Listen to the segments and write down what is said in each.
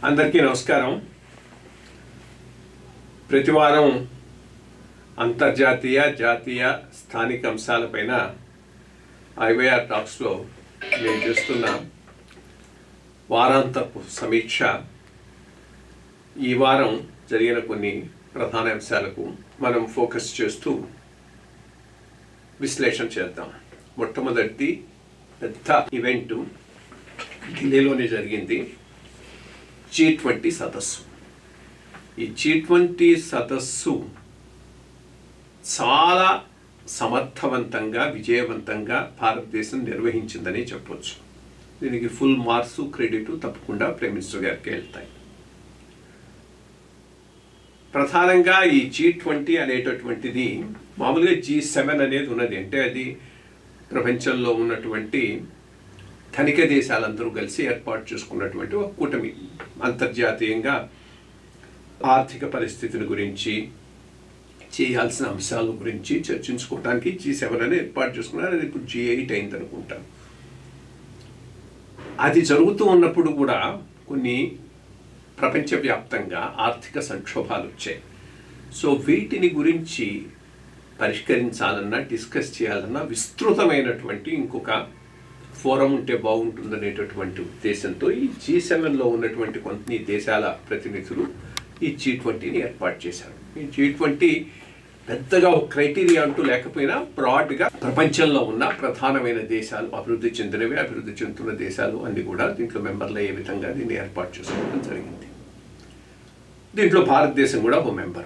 అందరికీ నమస్కారం ప్రతివారం అంతర్జాతీయ జాతీయ స్థానిక అంశాలపైన ఐవైఆర్ టాక్స్లో నేను చేస్తున్న వారాంతపు సమీక్ష ఈ వారం జరిగిన కొన్ని ప్రధాన అంశాలకు మనం ఫోకస్ చేస్తూ విశ్లేషణ చేద్దాం మొట్టమొదటిది పెద్ద ఈవెంట్ ఢిల్లీలోనే జరిగింది జీ ట్వంటీ సదస్సు ఈ జీ ట్వంటీ సదస్సు చాలా సమర్థవంతంగా విజయవంతంగా భారతదేశం నిర్వహించిందని చెప్పొచ్చు దీనికి ఫుల్ మార్క్స్ క్రెడిట్ తప్పకుండా ప్రైమ్ మినిస్టర్ గారికి వెళ్తాయి ప్రధానంగా ఈ జీ ట్వంటీ అనేటటువంటిది మామూలుగా జీ సెవెన్ అనేది ఉన్నది అంటే అది ప్రపంచంలో ఉన్నటువంటి ధనిక దేశాలందరూ కలిసి ఏర్పాటు చేసుకున్నటువంటి ఒక కూటమి అంతర్జాతీయంగా ఆర్థిక పరిస్థితిని గురించి చేయాల్సిన అంశాల గురించి చర్చించుకోవడానికి జీ సెవెన్ అని ఏర్పాటు చేసుకున్నారు అది ఇప్పుడు జీ ఎయిట్ అయింది అనుకుంటాను అది జరుగుతూ ఉన్నప్పుడు కూడా కొన్ని ప్రపంచవ్యాప్తంగా ఆర్థిక సంక్షోభాలు వచ్చాయి సో వీటిని గురించి పరిష్కరించాలన్నా డిస్కస్ చేయాలన్నా విస్తృతమైనటువంటి ఇంకొక ఫోరం ఉంటే బాగుంటుందనేటటువంటి ఉద్దేశంతో ఈ జీ సెవెన్లో ఉన్నటువంటి కొన్ని దేశాల ప్రతినిధులు ఈ జీ ట్వంటీని ఏర్పాటు చేశారు ఈ జీ ట్వంటీ పెద్దగా ఒక క్రైటీరియా అంటూ లేకపోయినా బ్రాడ్గా ప్రపంచంలో ఉన్న ప్రధానమైన దేశాలు అభివృద్ధి చెందినవి అభివృద్ధి చెందుతున్న దేశాలు అన్ని కూడా దీంట్లో మెంబర్లు అయ్యే విధంగా దీన్ని ఏర్పాటు చేసుకోవడం జరిగింది దీంట్లో భారతదేశం కూడా ఒక మెంబరు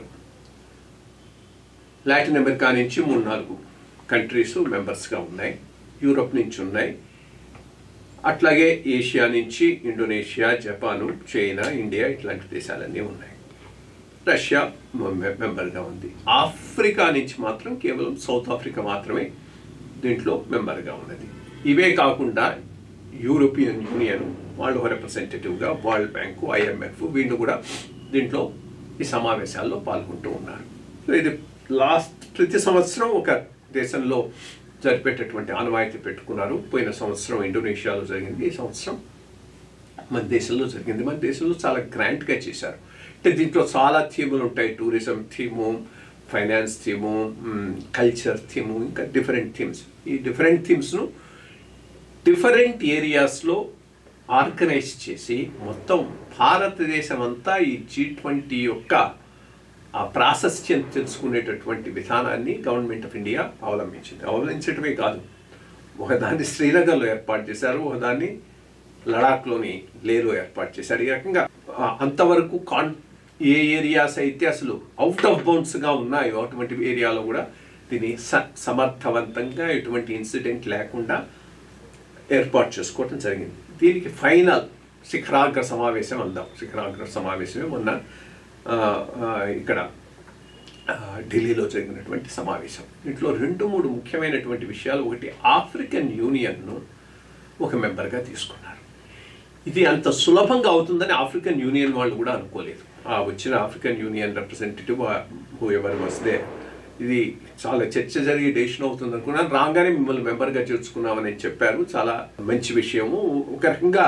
లాటిన్ అమెరికా నుంచి మూడు నాలుగు కంట్రీస్ మెంబర్స్గా ఉన్నాయి యూరోప్ నుంచి ఉన్నాయి అట్లాగే ఏషియా నుంచి ఇండోనేషియా జపాను చైనా ఇండియా ఇట్లాంటి దేశాలన్నీ ఉన్నాయి రష్యా మెంబర్గా ఉంది ఆఫ్రికా నుంచి మాత్రం కేవలం సౌత్ ఆఫ్రికా మాత్రమే దీంట్లో మెంబర్గా ఉన్నది ఇవే కాకుండా యూరోపియన్ యూనియన్ వాళ్ళు రిప్రజెంటేటివ్గా వరల్డ్ బ్యాంకు ఐఎంఎఫ్ వీళ్ళు కూడా దీంట్లో ఈ సమావేశాల్లో పాల్గొంటూ ఉన్నారు సో ఇది లాస్ట్ ప్రతి సంవత్సరం ఒక దేశంలో జరిపేటటువంటి ఆనవాయితీ పెట్టుకున్నారు పోయిన సంవత్సరం ఇండోనేషియాలో జరిగింది ఈ సంవత్సరం మన దేశంలో జరిగింది మన దేశంలో చాలా గ్రాంట్గా చేశారు అంటే దీంట్లో చాలా థీములు ఉంటాయి tourism theme finance theme culture theme ఇంకా డిఫరెంట్ థీమ్స్ ఈ డిఫరెంట్ థీమ్స్ను డిఫరెంట్ ఏరియాస్లో ఆర్గనైజ్ చేసి మొత్తం భారతదేశం అంతా ఈ జీ ట్వంటీ యొక్క ఆ ప్రాశస్త్యం తెలుసుకునేటటువంటి విధానాన్ని గవర్నమెంట్ ఆఫ్ ఇండియా అవలంబించింది అవలంబించడమే కాదు ఒకదాన్ని శ్రీనగర్లో ఏర్పాటు చేశారు ఒకదాన్ని లడాఖ్లోని లేలో ఏర్పాటు చేశారు ఈ రకంగా అంతవరకు కాన్ ఏ ఏరియాస్ అయితే అసలు అవుట్ ఆఫ్ బౌండ్స్గా ఉన్నాయో అటువంటి ఏరియాలో కూడా దీన్ని స సమర్థవంతంగా ఎటువంటి ఇన్సిడెంట్ లేకుండా ఏర్పాటు చేసుకోవటం జరిగింది దీనికి ఫైనల్ శిఖరాగ్ర సమావేశం అందాం శిఖరాగ్ర సమావేశమే మొన్న ఇక్కడ ఢిల్లీలో జరిగినటువంటి సమావేశం ఇంట్లో రెండు మూడు ముఖ్యమైనటువంటి విషయాలు ఒకటి ఆఫ్రికన్ యూనియన్ను ఒక మెంబర్గా తీసుకున్నారు ఇది అంత సులభంగా అవుతుందని ఆఫ్రికన్ యూనియన్ వాళ్ళు కూడా అనుకోలేదు ఆ వచ్చిన African Union representative whoever వస్తే ఇది చాలా చర్చ జరిగి డెసిషన్ అవుతుంది అనుకున్నాను రాగానే మిమ్మల్ని మెంబర్గా చేర్చుకున్నామని చెప్పారు చాలా మంచి విషయము ఒక రకంగా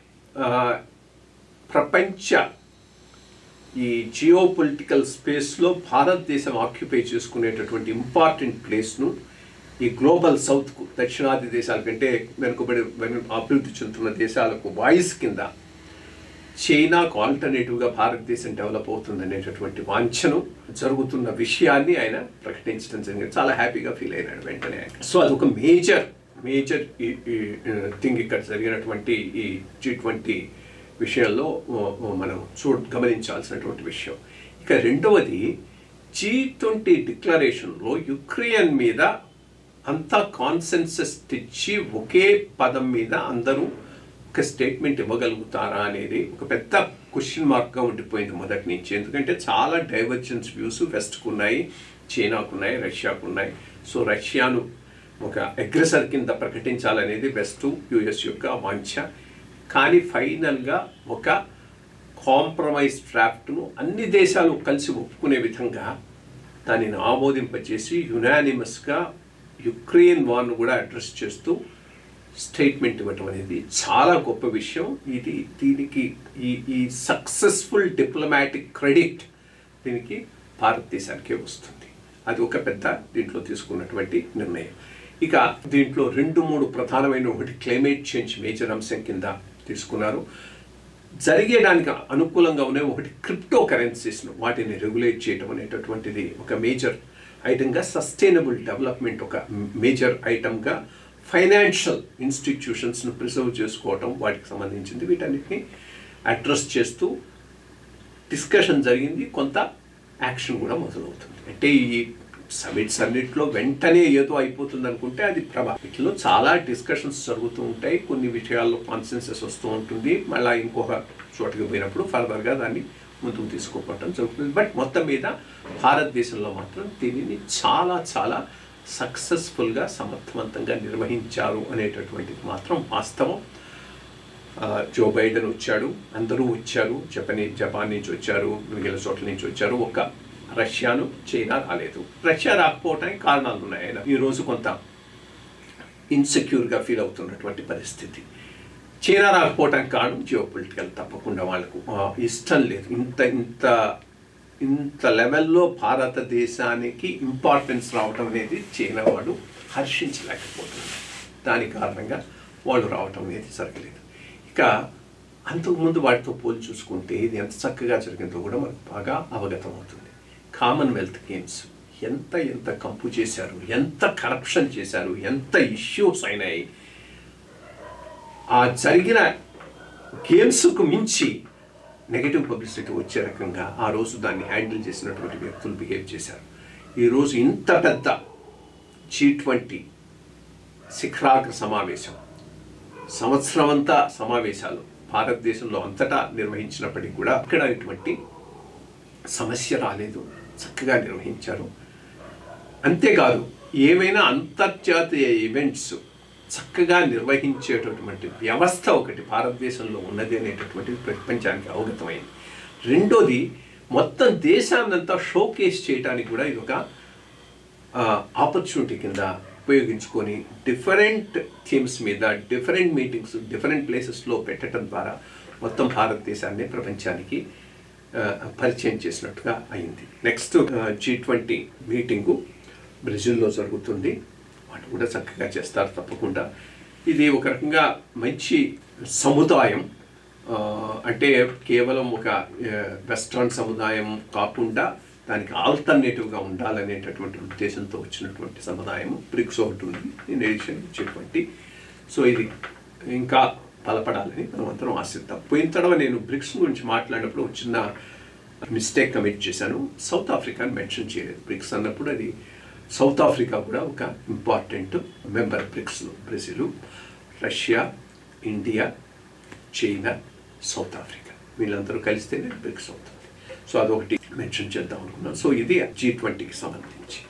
ప్రపంచ ఈ జియో పొలిటికల్ స్పేస్లో భారతదేశం ఆక్యుపై చేసుకునేటటువంటి ఇంపార్టెంట్ ప్లేస్ను ఈ గ్లోబల్ సౌత్కు దక్షిణాది దేశాల కంటే వెనుకబడి అభివృద్ధి చెందుతున్న దేశాలకు వాయిస్ కింద చైనాకు ఆల్టర్నేటివ్గా భారతదేశం డెవలప్ అవుతుంది అనేటటువంటి వాంఛను జరుగుతున్న విషయాన్ని ఆయన ప్రకటించడం జరిగింది చాలా హ్యాపీగా ఫీల్ అయినాడు వెంటనే సో అది ఒక మేజర్ మేజర్ థింగ్ ఇక్కడ జరిగినటువంటి ఈ జీ ట్వంటీ విషయంలో మనం చూ గమనించాల్సినటువంటి విషయం ఇక రెండవది జీ ట్వంటీ డిక్లరేషన్లో యుక్రెయిన్ మీద అంతా కాన్సెన్సస్ తెచ్చి ఒకే పదం మీద అందరూ ఒక స్టేట్మెంట్ ఇవ్వగలుగుతారా అనేది ఒక పెద్ద క్వశ్చన్ మార్క్గా ఉండిపోయింది మొదటి నుంచి ఎందుకంటే చాలా డైవర్జెన్స్ వ్యూస్ వెస్ట్కు ఉన్నాయి చైనాకు ఉన్నాయి రష్యాకు ఉన్నాయి సో రష్యాను ఒక అగ్రెసర్ కింద ప్రకటించాలనేది వెస్ట్ యుఎస్ యొక్క వాంఛ కానీ ఫైనల్గా ఒక కాంప్రమైజ్ డ్రాఫ్ట్ను అన్ని దేశాలు కలిసి ఒప్పుకునే విధంగా దానిని ఆమోదింపచేసి యునానిమస్గా యుక్రెయిన్ వార్ను కూడా అడ్రస్ చేస్తూ స్టేట్మెంట్ ఇవ్వటం అనేది చాలా గొప్ప విషయం ఇది దీనికి ఈ ఈ సక్సెస్ఫుల్ డిప్లొమాటిక్ క్రెడిట్ దీనికి భారతదేశానికే వస్తుంది అది ఒక పెద్ద దీంట్లో తీసుకున్నటువంటి నిర్ణయం ఇక దీంట్లో రెండు మూడు ప్రధానమైన ఒకటి క్లైమేట్ చేంజ్ మేజర్ అంశం కింద తీసుకున్నారు జరిగేదానికి అనుకూలంగా ఉన్న ఒకటి క్రిప్టో కరెన్సీస్ను వాటిని రెగ్యులేట్ చేయడం అనేటటువంటిది ఒక మేజర్ ఐటమ్గా సస్టైనబుల్ డెవలప్మెంట్ ఒక మేజర్ ఐటమ్గా ఫైనాన్షియల్ ఇన్స్టిట్యూషన్స్ను ప్రిజర్వ్ చేసుకోవటం వాటికి సంబంధించింది వీటన్నిటిని అడ్రస్ చేస్తూ డిస్కషన్ జరిగింది కొంత యాక్షన్ కూడా మొదలవుతుంది అంటే ఈ సమిట్స్ అన్నింటిలో వెంటనే ఏదో అయిపోతుంది అనుకుంటే అది ప్రభా వీటిలో చాలా డిస్కషన్స్ జరుగుతూ ఉంటాయి కొన్ని విషయాల్లో కాన్సెన్సెస్ వస్తూ ఉంటుంది మళ్ళీ ఇంకొక చోటుకి పోయినప్పుడు ఫర్దర్గా దాన్ని ముందుకు తీసుకోవటం జరుగుతుంది బట్ మొత్తం మీద భారతదేశంలో మాత్రం దీనిని చాలా చాలా సక్సెస్ఫుల్గా సమర్థవంతంగా నిర్వహించారు అనేటటువంటిది మాత్రం వాస్తవం ఆ, జో బైడెన్ వచ్చాడు అందరూ వచ్చారు జపనీ జపాన్ నుంచి వచ్చారు మిగిలిన చోట్ల నుంచి వచ్చారు ఒక రష్యాను చైనా రాలేదు రష్యా రాకపోవటానికి కారణాలు ఉన్నాయి ఆయన ఈరోజు కొంత ఇన్సెక్యూర్గా ఫీల్ అవుతున్నటువంటి పరిస్థితి చైనా రాకపోవటానికి కారణం జియో పొలిటికల్ తప్పకుండా వాళ్ళకు ఆ, ఇష్టం లేదు ఇంత ఇంత ఇంత లెవెల్లో భారతదేశానికి ఇంపార్టెన్స్ రావటం అనేది చైనా వాడు హర్షించలేకపోతున్నారు దాని కారణంగా వాళ్ళు రావటం అనేది జరగలేదు ఇక అంతకుముందు వాటితో పోల్చి చూసుకుంటే ఇది ఎంత చక్కగా జరిగిందో కూడా మనకు బాగా అవగతం అవుతుంది కామన్వెల్త్ గేమ్స్ ఎంత ఎంత కంపు చేశారు ఎంత కరప్షన్ చేశారు ఎంత ఇష్యూస్ అయినాయి ఆ జరిగిన గేమ్స్కు మించి నెగిటివ్ పబ్లిసిటీ వచ్చే రకంగా ఆ రోజు దాన్ని హ్యాండిల్ చేసినటువంటి వ్యక్తులు బిహేవ్ చేశారు ఈరోజు ఇంత పెద్ద జీ ట్వంటీ శిఖరాగ్ర సమావేశం సంవత్సరం అంతా సమావేశాలు భారతదేశంలో అంతటా నిర్వహించినప్పటికీ కూడా ఇక్కడ ఇటువంటి సమస్య రాలేదు చక్కగా నిర్వహించారు అంతేకాదు ఏవైనా అంతర్జాతీయ ఈవెంట్స్ చక్కగా నిర్వహించేటటువంటి వ్యవస్థ ఒకటి భారతదేశంలో ఉన్నది అనేటటువంటిది ప్రపంచానికి అవగతమైంది రెండోది మొత్తం దేశాన్నంతా షోకేస్ చేయడానికి కూడా ఇది ఒక ఆపర్చునిటీ కింద ఉపయోగించుకొని డిఫరెంట్ థీమ్స్ మీద డిఫరెంట్ మీటింగ్స్ డిఫరెంట్ ప్లేసెస్లో పెట్టడం ద్వారా మొత్తం భారతదేశాన్ని ప్రపంచానికి ఆ, పరిచయం చేసినట్టుగా అయింది నెక్స్ట్ జీ ట్వంటీ మీటింగు బ్రెజిల్లో జరుగుతుంది వాటి కూడా చక్కగా చేస్తారు తప్పకుండా ఇది ఒక రకంగా మంచి సముదాయం ఆ, అంటే కేవలం ఒక ఆ, వెస్ట్రన్ సముదాయం కాకుండా దానికి ఆల్టర్నేటివ్గా ఉండాలనేటటువంటి ఉద్దేశంతో వచ్చినటువంటి సముదాయం బ్రిక్స్ ఒకటి ఉంది ఇన్ ఎడిషన్ వచ్చేటువంటి సో ఇది ఇంకా బలపడాలని మనం అందరం ఆశిద్దాం పోయిన తర్వాత నేను బ్రిక్స్ గురించి మాట్లాడినప్పుడు ఒక చిన్న మిస్టేక్ కమిట్ చేశాను సౌత్ ఆఫ్రికాని మెన్షన్ చేయలేదు బ్రిక్స్ అన్నప్పుడు అది సౌత్ ఆఫ్రికా కూడా ఒక ఇంపార్టెంట్ మెంబర్ బ్రిక్స్లో Brazil Russia India China South Africa వీళ్ళందరూ కలిస్తేనే బ్రిక్స్ అవుతుంది సో అదొకటి మెన్షన్ చేద్దాం అనుకున్నాను సో ఇది జీ ట్వంటీకి సంబంధించి